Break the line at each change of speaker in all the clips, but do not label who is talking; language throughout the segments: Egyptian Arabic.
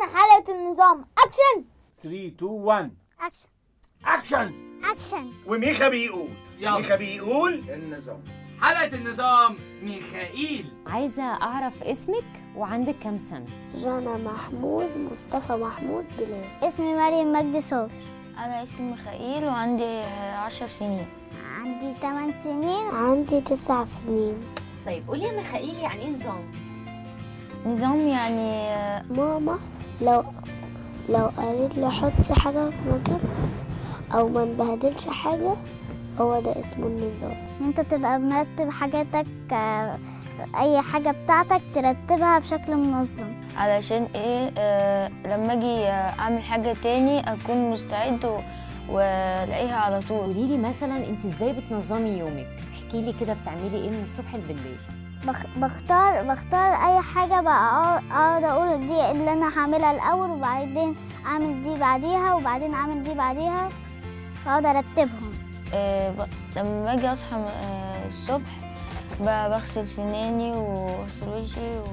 حلقة النظام أكشن
3 2 1
أكشن
اكشن
أكشن
وميخا بيقول
يلا.
ميخا بيقول النظام
حلقة النظام ميخائيل
عايزة أعرف اسمك وعندك كام سنة
جانا محمود مصطفى محمود بلال
اسمي مريم مجدي صابر
أنا اسمي ميخائيل وعندي عشر سنين
عندي 8 سنين
عندي تسع سنين
طيب قولي يا ميخائيل يعني إيه نظام؟
نظام يعني آه،
ماما لو لو قالت لي حطي حاجة في مكانها أو ما نبهدلش حاجة هو ده اسمه النظام
انت تبقى مرتب حاجاتك آه، اي حاجة بتاعتك ترتبها بشكل منظم
علشان ايه آه لما اجي آه، اعمل حاجة تاني اكون مستعد و- والاقيها على طول
قولي لي مثلا أنت إزاي بتنظمي يومك؟ احكي لي كده بتعملي إيه من الصبح بالليل؟
بخ بختار بختار اي حاجة بقى أقعد- اقعد اقول دي اللي انا هعملها الاول وبعدين اعمل دي بعديها وبعدين اعمل دي بعديها اقعد ارتبهم
آه ب... لما اجي اصحى آه الصبح ب- بغسل سناني واغسل وشي و...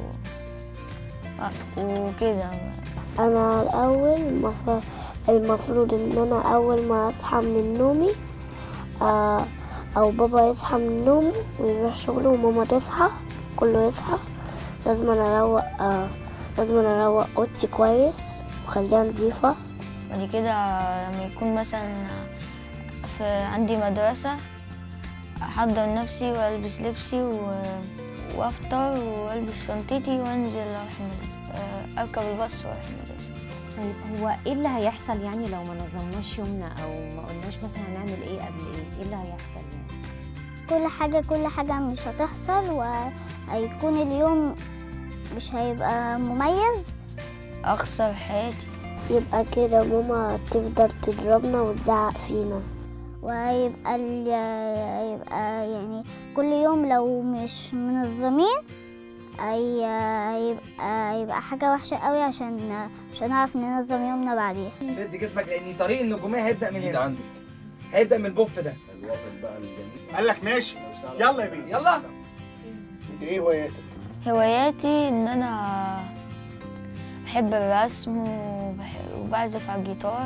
آه، وكده
أنا الأول المف- المفروض إن أنا أول ما أصحى من نومي آه، أو بابا يصحى من نومه ويروح شغله وماما تصحى كله يصحى لازم أنا أروق آه، لازم أنا أروق أوضتي كويس وأخليها نضيفة
بعد كده لما يكون مثلا في عندي مدرسة أحضر نفسي وألبس لبسي و... وأفطر وألبس شنطتي وأنزل أروح المدرسة آه، أركب الباص وأروح المدرسة
طيب هو إيه اللي هيحصل يعني لو ما نظمناش يومنا أو ما قلناش مثلا هنعمل إيه قبل إيه؟ إيه اللي هيحصل يعني؟
كل حاجة كل حاجة مش هتحصل وهيكون اليوم مش هيبقى مميز
أخسر حياتي
يبقى كده ماما تفضل تضربنا وتزعق فينا
وهيبقى ال... هيبقى يعني كل يوم لو مش منظمين هي... هيبقى هيبقى حاجة وحشة قوي عشان مش هنعرف ننظم يومنا بعديها
شد جسمك لأن طريق النجومية هيبدأ من
ايد
هنا
عندك
هيبدأ من البوف ده
الوقت بقى الجميل قال لك ماشي يلا يا بيه
يلا
انت ايه هواياتك؟
هواياتي إن أنا بحب الرسم وبح- وبعزف على الجيتار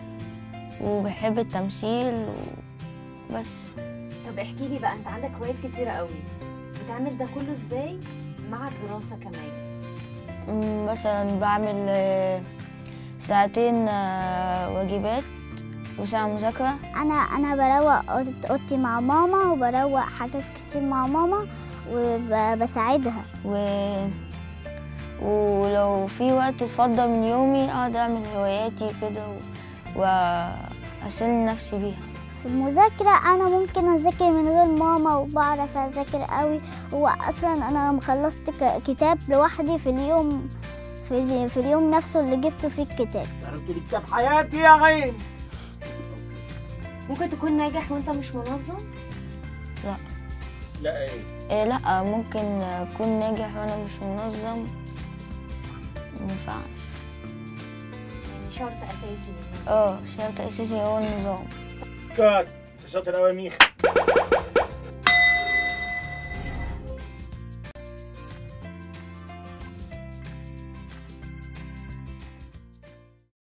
وبحب التمثيل وبس
طب احكي لي بقى أنت عندك هوايات كتيرة قوي بتعمل ده كله إزاي مع الدراسة كمان؟
مم، مثلا بعمل آه، ساعتين آه، واجبات وساعة مذاكرة
أنا أنا بروق أوضة- أوضتي مع ماما وبروق حاجات كتير مع ماما وبساعدها
و... ولو في وقت اتفضل من يومي اقعد اعمل هواياتي كده و... واسن نفسي بيها
في المذاكرة أنا ممكن أذاكر من غير ماما وبعرف أذاكر قوي هو أصلا أنا مخلصت ك- كتاب لوحدي في اليوم في, ال- في اليوم نفسه اللي جبته فيه الكتاب
عرفت لي كتاب حياتي يا عين
ممكن تكون ناجح وأنت مش منظم؟
لا ايه
إيه لا ممكن اكون ناجح وانا مش منظم مينفعش
يعني شرط أساسي منه
اه شرط اساسي هو النظام
كات انت شاطر قوي يا ميخا